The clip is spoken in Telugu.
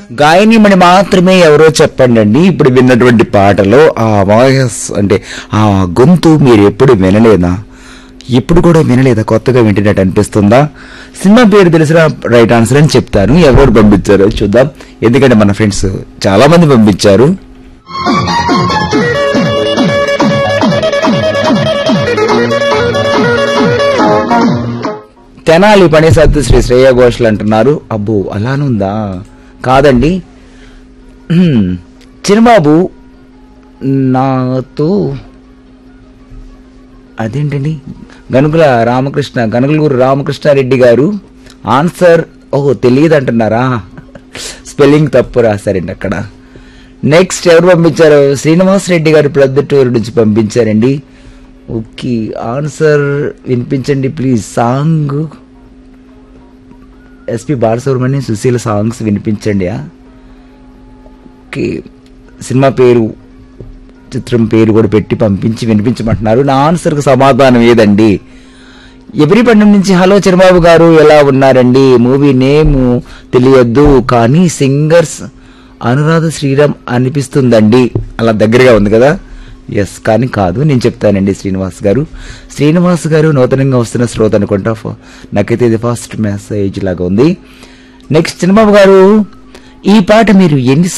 గాయనిమణి మాత్రమే ఎవరో చెప్పండి అండి ఇప్పుడు విన్నటువంటి పాటలో ఆ వాయిస్ అంటే ఆ గొంతు మీరు ఎప్పుడు వినలేదా ఇప్పుడు కూడా వినలేదా కొత్తగా వింటున్నట్టు అనిపిస్తుందా సినిమా పేరు తెలిసిన రైట్ ఆన్సర్ అని చెప్తాను ఎవరు పంపించారో చూద్దాం ఎందుకంటే మన ఫ్రెండ్స్ చాలా మంది పంపించారు తెనాలి పని సత్తు శ్రీ శ్రేయ ఘోషల్ అంటున్నారు అబ్బో అలానుందా కాదండి హ్మ్. చిన్నబాబు నాతో అదేంటండి గనుగుల రామకృష్ణ గనుగులూరు రామకృష్ణారెడ్డి గారు ఆన్సర్ ఓహో తెలియదు అంటున్నారా స్పెల్లింగ్ తప్పు రాశారండి అక్కడ నెక్స్ట్ ఎవరు పంపించారు శ్రీనివాస్ రెడ్డి గారు ప్రొద్దుటూరు నుంచి పంపించారండి ఓకే ఆన్సర్ వినిపించండి please song SP Balasubrahmanyam Susheela songs వినిపించండి ఆ? ఓకే సినిమా పేరు చిత్రం పేరు కూడా పెట్టి పంపించి వినిపించమంటున్నారు నా ఆన్సర్కి సమాధానం ఏదండి ఎవ్రీపట్నం నుంచి హలో చిరబాబు గారు ఎలా ఉన్నారండి మూవీ నేమ్ తెలియద్దు కానీ సింగర్స్ అనురాధ శ్రీరామ్ అనిపిస్తుందండి అలా దగ్గరగా ఉంది కదా ఎస్ కానీ కాదు నేను చెప్తానండి శ్రీనివాస్ గారు శ్రీనివాస్ గారు నూతనంగా వస్తున్న శ్రోత అనుకుంటా ఫ- నాకైతే ఇది ఫస్ట్ మెసేజ్ లాగా ఉంది నెక్స్ట్ చిన్నబాబు గారు ఈ పాట మీరు ఎన్ని